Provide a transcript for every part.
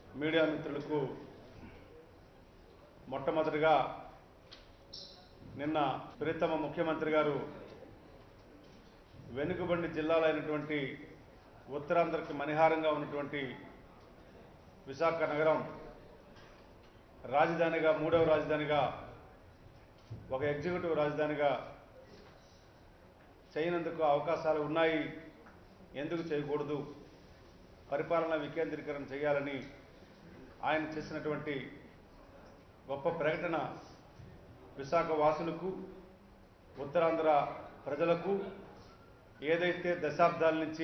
media మిత్రులకు మొట్టమొదటిగా నిన్న ప్రీతమ ముఖ్యమంత్రి గారు వెనుకబడి జిల్లాలైనటువంటి ఉత్తరాంధ్రకి మణిహారంగా ఉన్నటువంటి విశాఖ నగరం రాజధానిగా మూడవ రాజధానిగా ఒక ఎగ్జిక్యూటివ్ రాజధానిగా చేయనందుకు అవకాశాలు ఉన్నాయి ఎందుకు చేయకూడదు పరిపాలన వికేంద్రీకరణ చేయాలని ఆయన చేసినటువంటి గొప్ప ప్రకటన విశాఖ వాసులకు ఉత్తరాంధ్ర ప్రజలకు ఏదైతే దశాబ్దాల నుంచి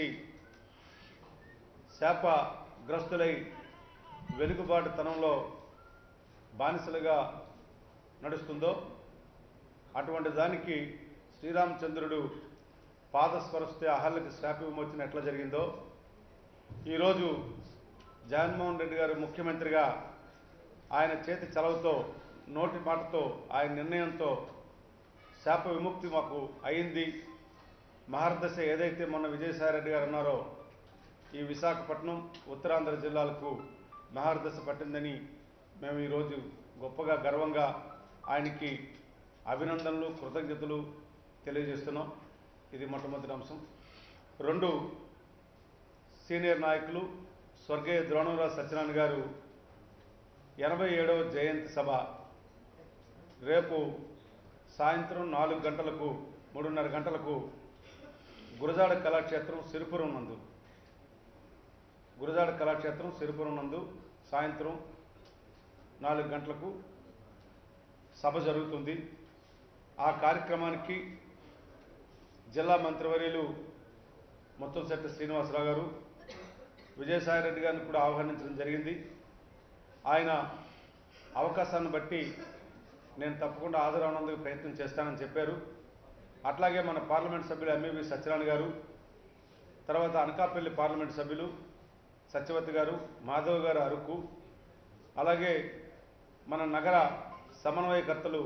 శాపగ్రస్తులై వెలుగుబాటుతనంలో బానిసలుగా నడుస్తుందో అటువంటి దానికి శ్రీరామచంద్రుడు పాదస్పరిస్తే అహల్యకి శాప విమోచన ఎట్లా జరిగిందో ఈరోజు జగన్మోహన్ రెడ్డి గారు ముఖ్యమంత్రిగా ఆయన చేతి చలవతో నోటి మాటతో ఆయన నిర్ణయంతో శాప విముక్తి మాకు అయింది మహర్దశ ఏదైతే మొన్న విజయసాయిరెడ్డి గారు అన్నారో ఈ విశాఖపట్నం ఉత్తరాంధ్ర జిల్లాలకు మహర్దశ పట్టిందని మేము ఈరోజు గొప్పగా గర్వంగా ఆయనకి అభినందనలు కృతజ్ఞతలు తెలియజేస్తున్నాం ఇది మొట్టమొదటి అంశం రెండు సీనియర్ నాయకులు స్వర్గీయ ద్రోణంరాజు సత్యనారాయణ గారు ఎనభై ఏడవ జయంతి సభ రేపు సాయంత్రం నాలుగు గంటలకు మూడున్నర గంటలకు గురజాడ కళాక్షేత్రం సిరిపురం నందు గురజాడ కళాక్షేత్రం సిరిపురం నందు సాయంత్రం నాలుగు గంటలకు సభ జరుగుతుంది ఆ కార్యక్రమానికి జిల్లా మంత్రివర్యులు ముత్తంశెట్టి శ్రీనివాసరావు గారు విజయసాయిరెడ్డి గారిని కూడా ఆహ్వానించడం జరిగింది ఆయన అవకాశాన్ని బట్టి నేను తప్పకుండా హాజరవనందుకు ప్రయత్నం చేస్తానని చెప్పారు అట్లాగే మన పార్లమెంట్ సభ్యులు ఎంఏవి సత్యనారాయణ గారు తర్వాత అనకాపల్లి పార్లమెంట్ సభ్యులు సత్యవతి గారు మాధవ్ గారు అరకు అలాగే మన నగర సమన్వయకర్తలు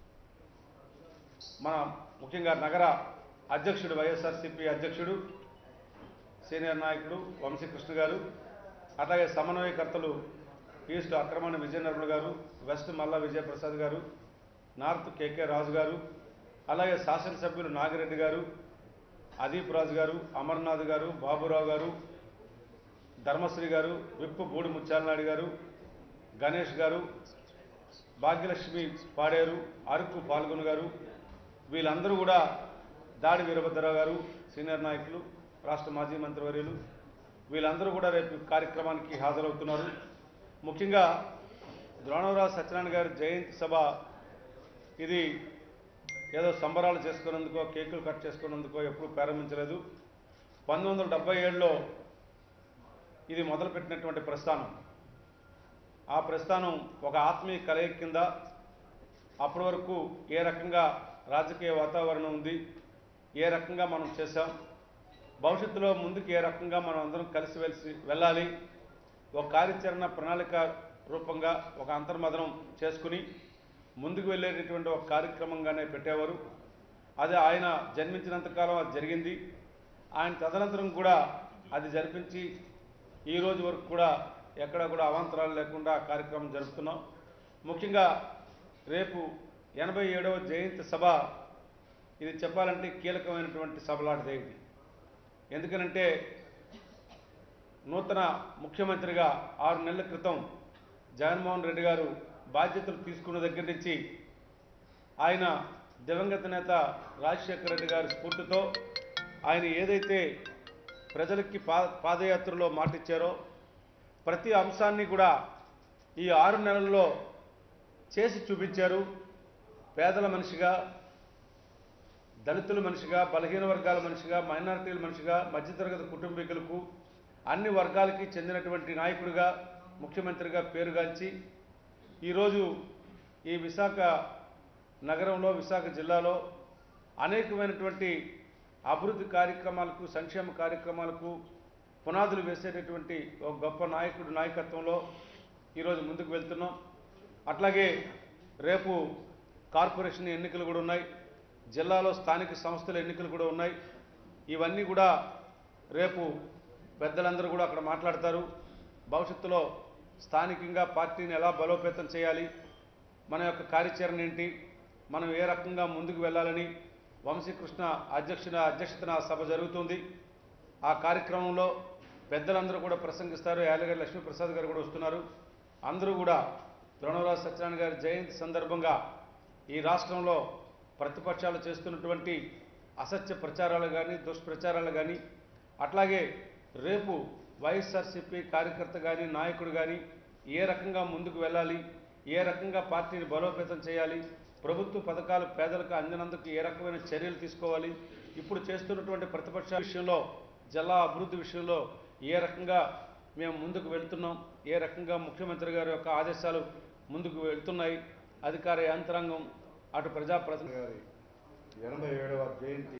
మన ముఖ్యంగా నగర అధ్యక్షుడు వైఎస్ఆర్సీపీ అధ్యక్షుడు సీనియర్ నాయకుడు వంశీకృష్ణ గారు అట్లాగే సమన్వయకర్తలు ఈస్ట్ అక్రమణ విజయ నిర్మల గారు వెస్ట్ మల్లా విజయప్రసాద్ గారు నార్త్ కేకే రాజు గారు అలాగే శాసనసభ్యులు నాగిరెడ్డి గారు అదీప్ రాజు గారు అమర్నాథ్ గారు బాబురావు గారు ధర్మశ్రీ గారు విప్పు బూడి ముత్యాలనాయుడు గారు గణేష్ గారు భాగ్యలక్ష్మి పాడేరు అరకు పాల్గొని గారు వీళ్ళందరూ కూడా దాడి వీరభద్రరావు గారు సీనియర్ నాయకులు రాష్ట్ర మాజీ మంత్రివర్యులు వీళ్ళందరూ కూడా రేపు కార్యక్రమానికి హాజరవుతున్నారు ముఖ్యంగా ద్రోణవరావు సత్యనారాయణ గారి జయంతి సభ ఇది ఏదో సంబరాలు చేసుకున్నందుకో కేకులు కట్ చేసుకున్నందుకో ఎప్పుడూ ప్రారంభించలేదు పంతొమ్మిది వందల డెబ్బై ఏడులో ఇది మొదలుపెట్టినటువంటి ప్రస్థానం ఆ ప్రస్థానం ఒక ఆత్మీయ కలయిక కింద అప్పటి వరకు ఏ రకంగా రాజకీయ వాతావరణం ఉంది ఏ రకంగా మనం చేశాం భవిష్యత్తులో ముందుకు ఏ రకంగా మనం అందరం కలిసి వెలిసి వెళ్ళాలి ఒక కార్యాచరణ ప్రణాళిక రూపంగా ఒక అంతర్మదనం చేసుకుని ముందుకు వెళ్ళేటటువంటి ఒక కార్యక్రమంగానే పెట్టేవారు అది ఆయన జన్మించినంతకాలం అది జరిగింది ఆయన తదనంతరం కూడా అది జరిపించి ఈ రోజు వరకు కూడా ఎక్కడ కూడా అవాంతరాలు లేకుండా ఆ కార్యక్రమం జరుపుతున్నాం ముఖ్యంగా రేపు ఎనభై ఏడవ జయంతి సభ ఇది చెప్పాలంటే కీలకమైనటువంటి సభలాంటిదే ఇది ఎందుకనంటే నూతన ముఖ్యమంత్రిగా ఆరు నెలల క్రితం జగన్మోహన్ రెడ్డి గారు బాధ్యతలు తీసుకున్న దగ్గర నుంచి ఆయన దివంగత నేత రాజశేఖర రెడ్డి గారి స్ఫూర్తితో ఆయన ఏదైతే ప్రజలకి పా పాదయాత్రలో మాటిచ్చారో ప్రతి అంశాన్ని కూడా ఈ ఆరు నెలల్లో చేసి చూపించారు పేదల మనిషిగా దళితుల మనిషిగా బలహీన వర్గాల మనిషిగా మైనారిటీల మనిషిగా మధ్యతరగతి కుటుంబీకులకు అన్ని వర్గాలకి చెందినటువంటి నాయకుడిగా ముఖ్యమంత్రిగా పేరుగాంచి ఈరోజు ఈ విశాఖ నగరంలో విశాఖ జిల్లాలో అనేకమైనటువంటి అభివృద్ధి కార్యక్రమాలకు సంక్షేమ కార్యక్రమాలకు పునాదులు వేసేటటువంటి ఒక గొప్ప నాయకుడు నాయకత్వంలో ఈరోజు ముందుకు వెళ్తున్నాం అట్లాగే రేపు కార్పొరేషన్ ఎన్నికలు కూడా ఉన్నాయి జిల్లాలో స్థానిక సంస్థల ఎన్నికలు కూడా ఉన్నాయి ఇవన్నీ కూడా రేపు పెద్దలందరూ కూడా అక్కడ మాట్లాడతారు భవిష్యత్తులో స్థానికంగా పార్టీని ఎలా బలోపేతం చేయాలి మన యొక్క కార్యాచరణ ఏంటి మనం ఏ రకంగా ముందుకు వెళ్ళాలని వంశీకృష్ణ అధ్యక్షున అధ్యక్షతన సభ జరుగుతుంది ఆ కార్యక్రమంలో పెద్దలందరూ కూడా ప్రసంగిస్తారు యాదగిరి లక్ష్మీప్రసాద్ గారు కూడా వస్తున్నారు అందరూ కూడా ద్రోణవరాజు సత్యనారాయణ గారి జయంతి సందర్భంగా ఈ రాష్ట్రంలో ప్రతిపక్షాలు చేస్తున్నటువంటి అసత్య ప్రచారాలు కానీ దుష్ప్రచారాలు కానీ అట్లాగే రేపు వైఎస్ఆర్సీపీ కార్యకర్త కానీ నాయకుడు కానీ ఏ రకంగా ముందుకు వెళ్ళాలి ఏ రకంగా పార్టీని బలోపేతం చేయాలి ప్రభుత్వ పథకాలు పేదలకు అందినందుకు ఏ రకమైన చర్యలు తీసుకోవాలి ఇప్పుడు చేస్తున్నటువంటి ప్రతిపక్ష విషయంలో జిల్లా అభివృద్ధి విషయంలో ఏ రకంగా మేము ముందుకు వెళ్తున్నాం ఏ రకంగా ముఖ్యమంత్రి గారి యొక్క ఆదేశాలు ముందుకు వెళ్తున్నాయి అధికార యంత్రాంగం అటు ప్రజాప్రతినిధి గారి ఎనభై ఏడవ జయంతి